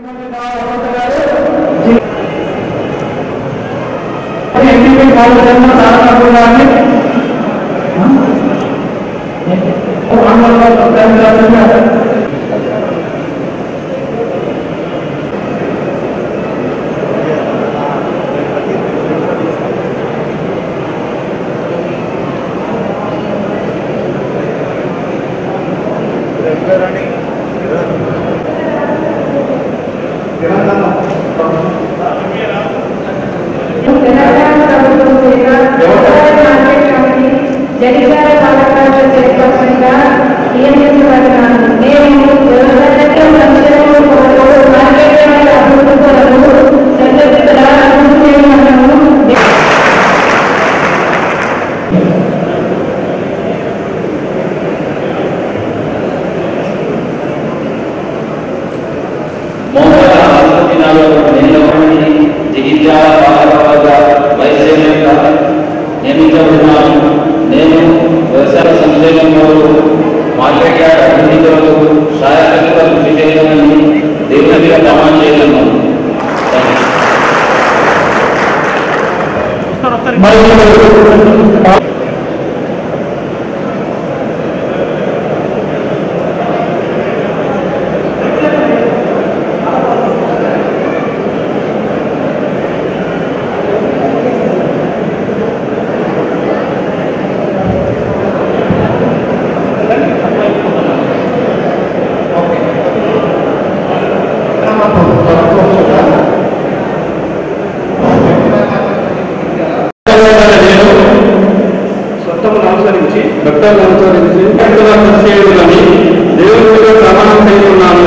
MP కాలేజీలో సాధన గారిని తెలంగాణ ప్రభుత్వం చేత వ్యవసాయ మార్కెట్ కమిటీ జగిత్యాల పాలకాల చైర్పర్సన్గా నియమించబడినాను నేను వ్యవసాయ సంక్షేమం కొరకు మార్కెట్ కమిటీ అభివృద్ధి కొరకు చంద్రశేఖర చేయమన్నాను మోహన దినాల్లో నేను జగిత్యాల పాలకవర్గ వైస్ చైర్మన్గా నియమించబడినాను నేను వ్యవసాయ సంక్షేమం కొరకు మార్కెట్ యార్డ్ అభివృద్ధి కొరకు సహాయకులుగా కృషి చేయాలని దేవుని మీద ప్రమాణం చేయగలను మరియు సొంతమును అనుసరించి భక్తులను అనుసరించి భక్తుల పరిచయులని దేవుడిగా ప్రమాణం చేస్తున్నాను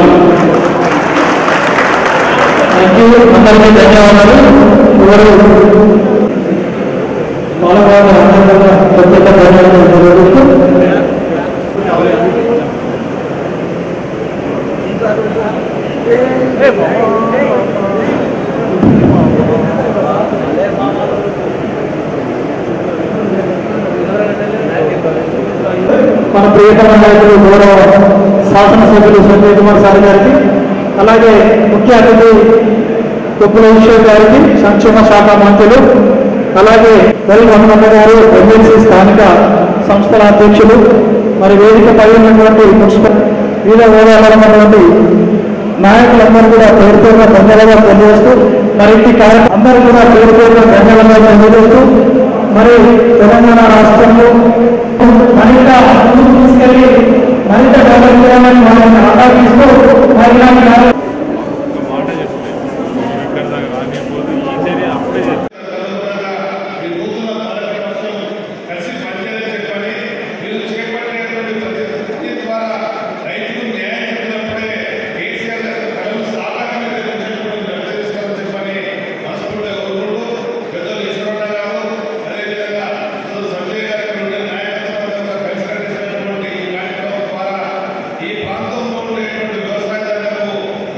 థ్యాంక్ యూ అందరికీ ధన్యవాదాలు ఎవరు పాలవాళ్ళ అందరూ కూడా ప్రత్యేక ధన్యవాదాలు తెలియజేస్తూ మన ప్రియతమ నాయకులు గౌరవ శాసనసభ్యులు సంజయ్ కుమార్ సార్ గారికి అలాగే ముఖ్య అతిథి కొప్పుల ఈశ్వర్ గారికి సంక్షేమ శాఖ మంత్రులు అలాగే వెల్ హనుమన్న గారు ఎమ్మెల్సీ స్థానిక సంస్థల అధ్యక్షులు మరి వేదిక పై ఉన్నటువంటి మున్సిపల్ వివిధ హోదాలో ఉన్నటువంటి నాయకులందరూ కూడా పేరు పేరున ధన్యవాదాలు తెలియజేస్తూ మరి ఇంటి కార్యక్రమం అందరూ కూడా పేరు పేరున ధన్యవాదాలు తెలియజేస్తూ మరి తెలంగాణ రాష్ట్రంలో మరింత ముందుకు తీసుకెళ్లి మరింత డెవలప్ చేయాలని మనం ఆకాంక్షిస్తూ మరి ఇలాంటి కార్య- మాట చెప్తే ఇక్కడ దాకా రానిపోతే ఈ చర్య అప్పుడే చెప్తే ఈ నూతన కార్యక్రమం కలిసి పనిచేయాలని చెప్పని మీరు చేపట్టినటువంటి ప్రతి ద్వారా రైతుకు న్యాయం జరిగినప్పుడే కేసీఆర్ గారి కళలు సాకారం నిర్వహించాలని చెప్పని మనస్ఫూర్తిగా కోరుకుంటూ పెద్దలు ఈశ్వరన్న గారు అదేవిధంగా పెద్దలు సంజయ్ గారి నుండి నాయకత్వంగా కలిసి నడిచినటువంటి ఈ కార్యక్రమం ద్వారా ఈ ప్రాంతంలో ఉండేటువంటి వ్యవసాయదారులకు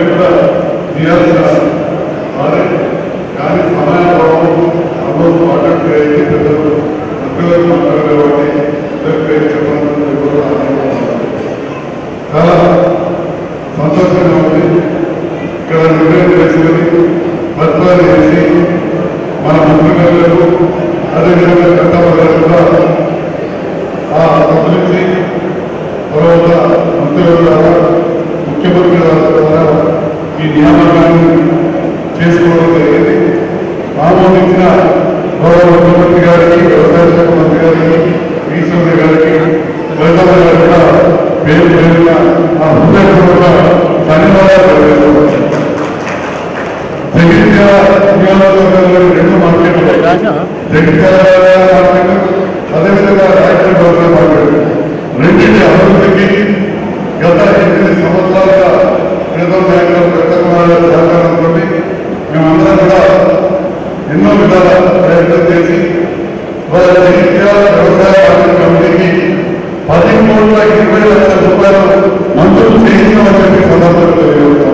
పేరు కూడా తీయాల్సిన వారే కానీ సమయాభావం అందరూ మాట్లాడితే అయితే పెద్దలు మధ్యలో మాట్లాడేవాడి ఇద్దరు పేరు చెప్పాలని ఎవరు ఆనందపడతారు. చాలా సంతోషంగా ఉంది ఇక్కడ నిర్ణయం చేసుకొని పత్రాలు చేసి మన ముఖ్యమంత్రులు అదేవిధంగా చట్టపరులు కూడా ఆ సభ్యులకి తర్వాత మంత్రుల ద్వారా ముఖ్యమంత్రి గారి ద్వారా ఈ నియామకాన్ని చేసుకోవడం జరిగింది ఆమోదించిన గౌరవ ముఖ్యమంత్రి గారికి వ్యవసాయ శాఖ మంత్రి గారికి ఈశ్వరి గారికి వైద్యుల గారికి కూడా పేరు పేరున ఆ హృదయపూర్వక ధన్యవాదాలు తెలియజేస్తున్నాను. జగిత్యాల నియోజకవర్గంలో రెండు మార్కెట్లు జగిత్యాల మార్కెట్ అదేవిధంగా రాయచూరు గవర్నర్ మార్కెట్ రెండింటి అభివృద్ధికి గత ఎనిమిది సంవత్సరాలుగా పేద బ్యాంకుల ప్రత్యేకమైన సహకారంతో మేమందరం కూడా ఎన్నో విధాల ప్రయత్నం చేసి వాళ్ళ జగిత్యాల వ్యవసాయ మార్కెట్ కమిటీకి పది కోట్ల ఇరవై లక్షల రూపాయలు మంజూరు చేయించామని చెప్పి సందర్భంగా తెలియజేస్తాం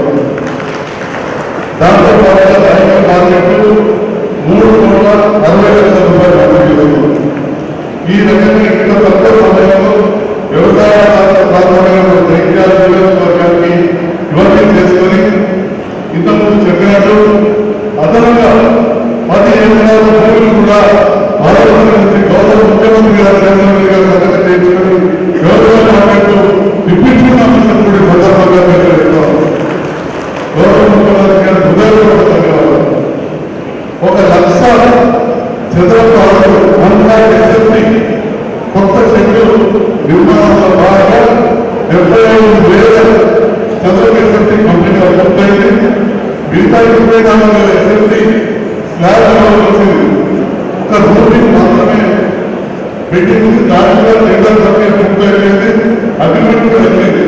దాంతో పాటుగా రైతు మార్కెట్ మూడు కోట్ల అరవై లక్షల రూపాయలు మంజూరు చేస్తుంది ఈ రకంగా ఇంత తక్కువ సమయంలో వ్యవసాయ ప్రాంతంలో దైత్యాల నియోజకవర్గానికి ఇవన్నీ చేసుకొని ఇంతకుముందు చెప్పినట్టు అదనంగా పది ఎకరాల భూములు కూడా మరొక నుంచి గౌరవ ముఖ్యమంత్రి గారు చంద్రబాబు గారు సంగతి చేసుకొని వ్యవసాయ మార్కెట్ ఇప్పించుకున్నామని కూడా సందర్భంగా తెలియజేస్తాం గౌరవ ముఖ్యమంత్రి గారు హృదయపూర్వక ధన్యవాదాలు ఒక లక్ష చదరపు అడుగులు వన్ ల్యాక్ ఎస్ఎఫ్టీ కొత్త చెట్లు నిర్మాణంలో భాగంగా డెబ్బై ఐదు వేల చదరపు ఎస్ఎఫ్టీ కంపెనీ పూర్తయింది మిగతా ఇరవై నాలుగు వేల ఎస్ఎఫ్టీ స్లాబ్ వచ్చింది ఒక రూపీ మాత్రమే పెట్టి ముందు దాంట్లో టెండర్ ప్రక్రియ పూర్తయిపోయింది అగ్రిమెంట్ కూడా వెళ్ళింది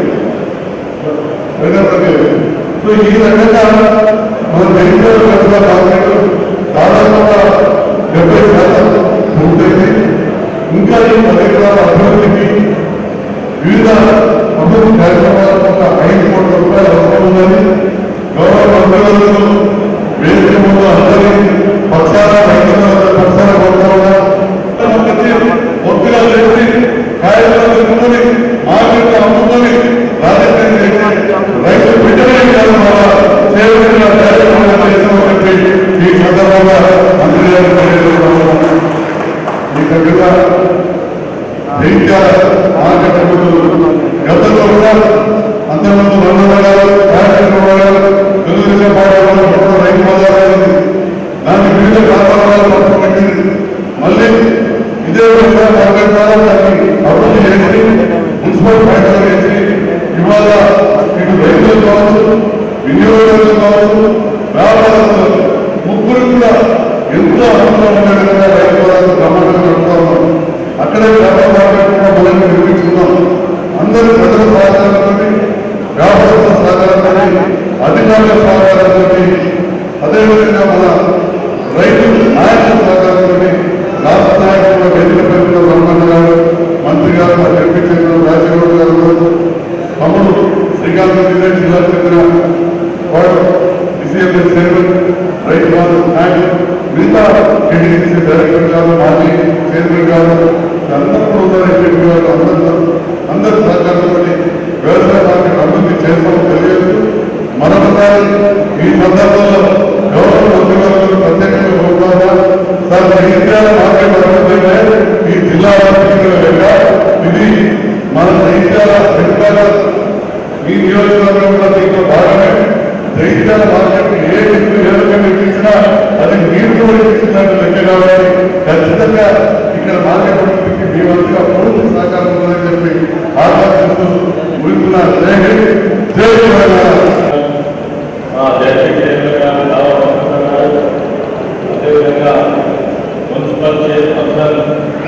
టెండర్ ప్రక్రియ సో ఈ రకంగా మన మెడికల్ ఖర్చుల మార్కెట్ దాదాపుగా డెబ్బై శాతం పూర్తయింది ఇంకా ఈ పది ఎకరాల అభివృద్ధికి వివిధ అభివృద్ధి కార్యక్రమాలకు ఒక ఐదు కోట్ల రూపాయలు అవసరం ఉందని గౌరవ మంత్రులందరూ వేదిక ముందు అందరి పక్షాల రైతుల పక్షాల కొడుకోవడం ఒత్తిగా చేసి కాయలు తిప్పుకొని మార్కెట్ అమ్ముకొని రాజకీయం చేసి రైతు బిడ్డలే కాదు మన సేవకుల కార్యక్రమం చేసామని చెప్పి ఈ సందర్భంగా మంత్రి గారు తెలియజేస్తున్నాను. ఈ రకంగా దైత్యాల మార్కెట్ అభివృద్ధులు గతంలో కూడా అంతకుముందు రంగన్న గారు రాజశేఖర గారు తెలుగుదేశం పార్టీ వాళ్ళు మొత్తం రైతు బజార్ అయింది దాన్ని వివిధ కారణాలు పట్టుకుంటుంది మళ్ళీ ఇదే వ్యవసాయ మార్కెట్ ద్వారా దాన్ని అభివృద్ధి చేసి మున్సిపల్ ఫ్యాక్టరీ చేసి ఇవాళ ఇటు రైతులు కావచ్చు వినియోగదారులు కావచ్చు వ్యాపారస్తులు ముగ్గురు కూడా ఎంతో అనుకూలం ఉండే విధంగా రైతు బజార్ బ్రహ్మాండంగా నడుపుతా ఉన్నాం అక్కడే వ్యాపార మార్కెట్ కూడా మనం నిర్మించుకున్నాం అందరూ ప్రజల సహకారంతో వ్యాపారస్తుల సహకారంతో అధికారుల సహకారంతో అదేవిధంగా మన రైతు నాయకుల సహకారంతో రాష్ట్ర నాయకుల వేదిక పెరుగుతున్న బ్రహ్మణ గారు మంత్రి గారు మా డిప్యూటీ చైర్మన్ రాజశేఖర గారు తమ్ముడు శ్రీకాంత్ రెడ్డి జిల్లా చెందిన వాడు డిసిఎంఎస్ చైర్మన్ రైతు బాధ నాయకులు మిగతా టీడీసీ డైరెక్టర్ గారు మాజీ చైర్మన్ గారు అందరూ కూడా ఎంపీ గారు అందరూ అందరి సహకారంతో వ్యవసాయ మార్కెట్ అభివృద్ధి చేస్తామని తెలియదు మరొకసారి ఈ సందర్భంలో గౌరవ మంత్రి గారు ప్రత్యేకంగా కోరుకోవాలా సార్ జగిత్యాల మార్కెట్ అభివృద్ధి అంటే ఈ జిల్లా అభివృద్ధి లేక ఇది మన జగిత్యాల హెడ్ ఈ నియోజకవర్గం కూడా దీంట్లో భాగమే జగిత్యాల మార్కెట్ ఏ దిక్కు ఏ రకంగా ఇచ్చినా అది మీరు కూడా ఇచ్చినట్టు లెక్క కాబట్టి ఖచ్చితంగా ఇక్కడ మార్కెట్ అభివృద్ధికి మీ వంతుగా పూర్తి సహకారం ఉందని చెప్పి ఆకాంక్షిస్తూ ముగిస్తున్న జై హింద్ జై తెలంగాణ అదేవిధంగా మున్సిపల్ చైర్పర్సన్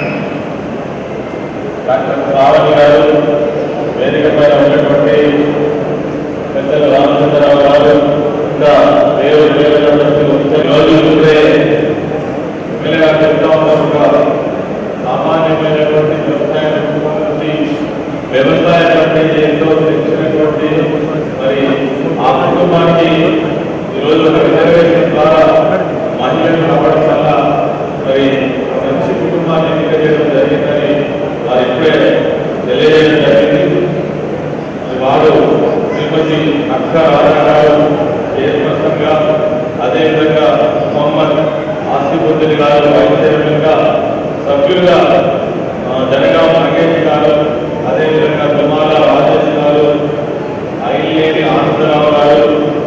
డాక్టర్ శ్రావణి గారు వేదిక పైన ఉన్నటువంటి పెద్దలు రామచంద్రరావు గారు ఇంకా వేరు వేరైనటువంటి రోజు ముందే ఎమ్మెల్యే గారు చెప్తా ఉన్నారు ఒక సామాన్యమైనటువంటి వ్యవసాయ కుటుంబం నుంచి వ్యవసాయం అంటే ఎంతో తెలిసినటువంటి మరి ఆ కుటుంబానికి గారు వైస్ చైర్మన్గా సభ్యులుగా ఆ, జనగామ నాగేష్ గారు అదేవిధంగా తుమాల రాజేష్ గారు ఐలేని ఆనందరావు గారు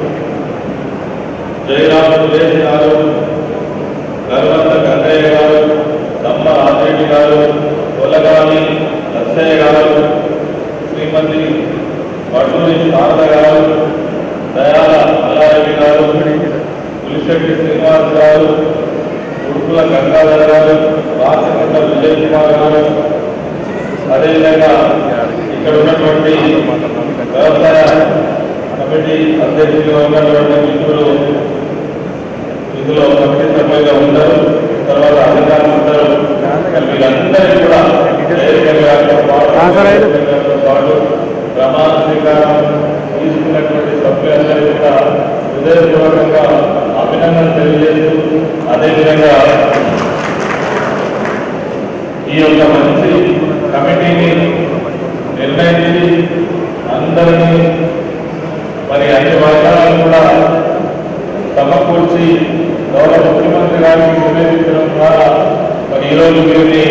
జయరాం సురేష్ గారు గర్వంత గంగయ్య గారు దమ్మ రాజరెడ్డి గారు కొలగాని లచ్చయ్య గారు శ్రీమతి వడ్డూరి శారద గారు దయాల మల్లారెడ్డి గారు పులిశెట్టి శ్రీనివాస్ గారు ఉడుకుల గంగాధర్ గారు రాచకొండ విజయ్ కుమార్ గారు అదేవిధంగా ఇక్కడ ఉన్నటువంటి వ్యవసాయ కమిటీ అధ్యక్షులుగా ఉన్నటువంటి మిత్రులు ఇందులో కమిటీ సభ్యులుగా ఉంటారు తర్వాత అధికారులు ఉంటారు వీళ్ళందరికీ కూడా జయశంకర్ గారితో పాటు జయశంకర్ గారితో పాటు ప్రమాణ స్వీకారం తీసుకున్నటువంటి సభ్యులందరికీ కూడా హృదయపూర్వకంగా అభినందన తెలియజేస్తూ అదేవిధంగా ఈ యొక్క మంచి కమిటీని నిర్ణయించి అందరినీ మరి అన్ని వర్గాలను కూడా సమకూర్చి గౌరవ ముఖ్యమంత్రి గారికి నివేదించడం ద్వారా మరి ఈరోజు వీరిని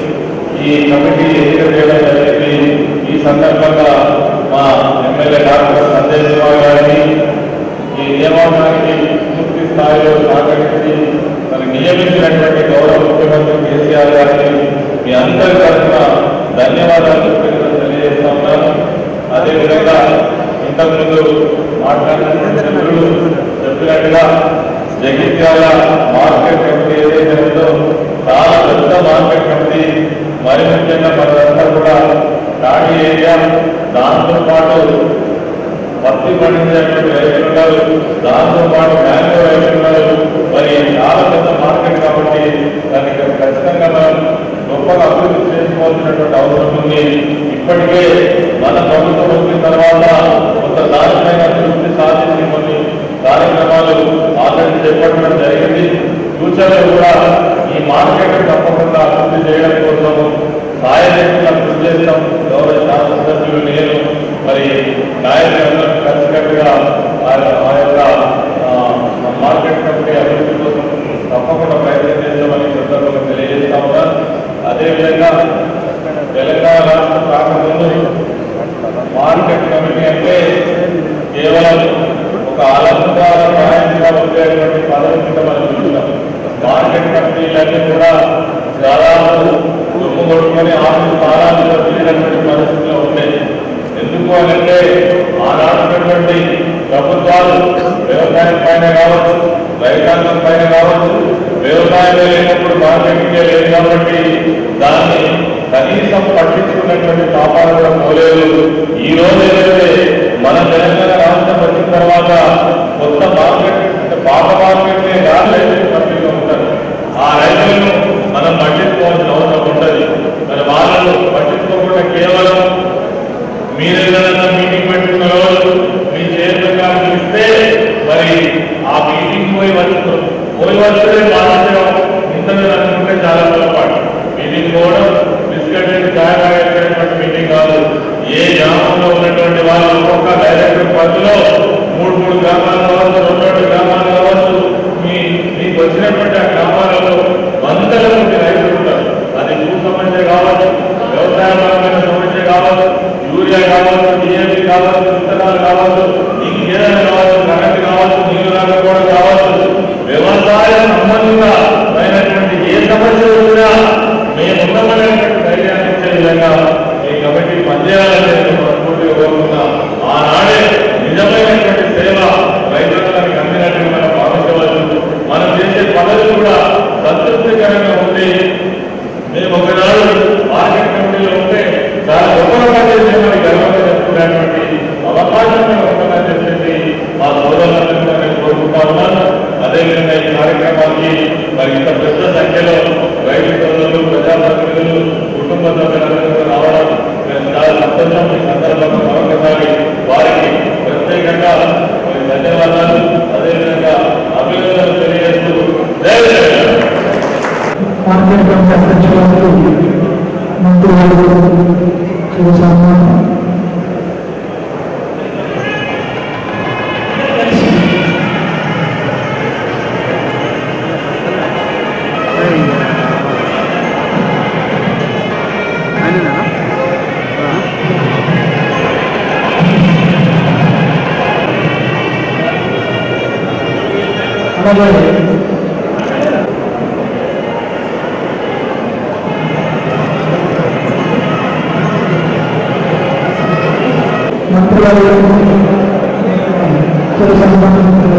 ఈ కమిటీ ఎన్నిక చేయడం జరిగింది ఈ సందర్భంగా మా ఎమ్మెల్యే డాక్టర్ సంజయ్ కుమార్ గారిని ఈ నియామకానికి పూర్తి స్థాయిలో సహకరించి మరి నియమించినటువంటి గౌరవ ముఖ్యమంత్రి కేసీఆర్ గారిని మీ అందరి తరఫున ధన్యవాదాలు కృతజ్ఞతలు తెలియజేస్తా ఉన్నాను అదేవిధంగా ఇంతకుముందు మాట్లాడినటువంటి సభ్యులు చెప్పినట్టుగా జగిత్యాల మార్కెట్ కమిటీ ఏదైతే ఉందో చాలా పెద్ద మార్కెట్ కమిటీ మరి ముఖ్యంగా మనందరూ కూడా ఖాళీ ఏరియా దాంతో పాటు పత్తి పండించేటువంటి రైతులు ఉన్నారు దాంతో పాటు మ్యాంగో రైతులు ఉన్నారు మరి చాలా పెద్ద మార్కెట్ కాబట్టి దానికి ఖచ్చితంగా మనం గొప్పగా అభివృద్ధి చేసుకోవాల్సినటువంటి అవసరం ఉంది ఇప్పటికే మన ప్రభుత్వం వచ్చిన తర్వాత కొంత దానిపైన అభివృద్ధి సాధించి కొన్ని కార్యక్రమాలు ఆల్రెడీ చేపట్టడం జరిగింది ఫ్యూచర్లో కూడా ఈ మార్కెట్ తప్పకుండా అభివృద్ధి చేయడం కోసం సాయశక్తుల కృషి చేస్తాం గౌరవ శాసనసభ్యులు నేను మరి నాయకులందరూ కలిసికట్టుగా ఆ ఆ యొక్క ఆ, మార్కెట్ కమిటీ అభివృద్ధి కోసం తప్పకుండా ప్రయత్నం చేస్తామని ఈ సందర్భంగా తెలియజేస్తా ఉన్నాను అదేవిధంగా తెలంగాణ రాష్ట్రం రాకముందు మార్కెట్ కమిటీ అంటే కేవలం ఒక అలంకార న్యాయంగా ఉండేటువంటి పదవి కింద మనం చూస్తాం మార్కెట్ కమిటీలన్నీ కూడా దాదాపు దుమ్ము కొట్టుకొని ఆఫీస్ తాళాలు తిరిగినటువంటి పరిస్థితిలో ఉండేది ఎందుకు అనంటే ఆనాడున్నటువంటి ప్రభుత్వాలు వ్యవసాయం పైన కావచ్చు రైతాంగం పైన కావచ్చు వ్యవసాయం లేనప్పుడు మార్కెట్కే లేదు కాబట్టి దాన్ని కనీసం పట్టించుకున్నటువంటి పాపాలు పోలేదు ఈ రోజు ఏదైతే మన తెలంగాణ రాష్ట్రం వచ్చిన తర్వాత కొత్త మార్కెట్ అంటే పాత మార్కెట్నే కాదు రైతులు కంపెనీలో ఉంటారు ఆ రైతులను మనం పట్టించుకోవాల్సిన అవసరం ఉండదు మరి వాళ్ళను పట్టించుకోకుండా కేవలం మీరు ఏదైనా మీటింగ్ పెట్టుకున్న రోజు మీ చైర్మన్ గారు పిలిస్తే మరి ఆ మీటింగ్ పోయి వచ్చు పోయి వస్తే మాట్లాడడం ఇంతగా అనుకుంటే చాలా పొరపాటు మీటింగ్ పోవడం బిస్కెట్ ఛాయ్ తాగేటువంటి మీటింగ్ కాదు ఏ గ్రామంలో ఉన్నటువంటి వాళ్ళు ఒక్కొక్క డైరెక్టర్ పరిధిలో మూడు మూడు గ్రామాలు కావచ్చు రెండు రెండు గ్రామాలు కావచ్చు మీ మీకు వచ్చినటువంటి ఆ గ్రామాలలో వందల మంది రైతులు ఉంటారు అది భూ సమస్య కావచ్చు వ్యవసాయపరమైన సమస్య కావచ్చు యూరియా కావచ్చు డిఏపి కావచ్చు విత్తనాలు కావచ్చు ఇంకేదైనా కావచ్చు కరెంట్ కావచ్చు నీళ్లు రాకపోవడం కావచ్చు వ్యవసాయ సంబంధితమైనటువంటి ఏ సమస్య వచ్చినా మేము ఉన్నామని ఎమ్మెల్యే మంత్రులు చిరు సంబంధించిన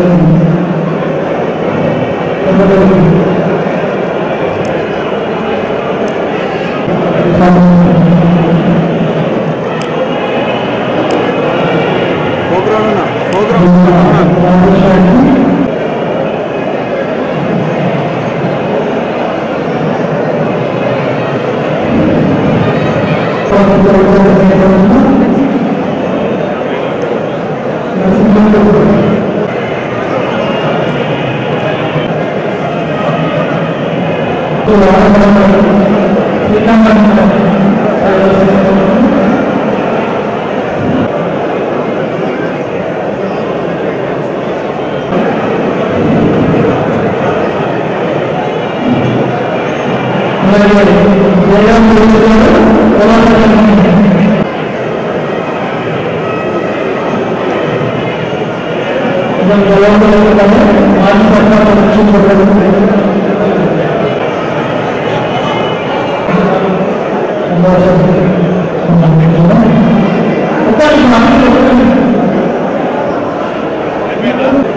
Thank you.